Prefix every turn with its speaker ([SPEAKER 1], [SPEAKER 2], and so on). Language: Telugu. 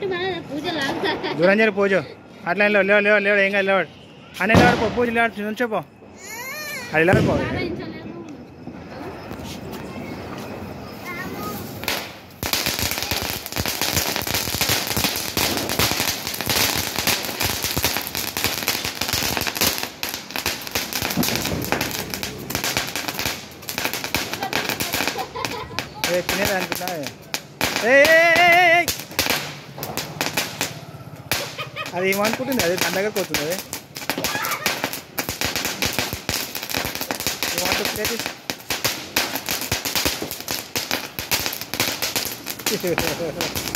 [SPEAKER 1] పెట్టి మన పూజ లాగా
[SPEAKER 2] దూరం చేరి పూజ అట్లా లేవు లేవు లేవు లేవు ఏం కాదు లేవాడు అనే లేవాడు పో పూజ లేవాడు నుంచో పో అది లేవాడు పో
[SPEAKER 1] ఆరాధించలేము.
[SPEAKER 2] ఏ తినేది అనుకుంటా ఏ, ఏ, ఏ, ఏ, ఏ. అది ఏమనుకుంటుంది అది దాని దగ్గరకు వస్తుంది అది You want to play this?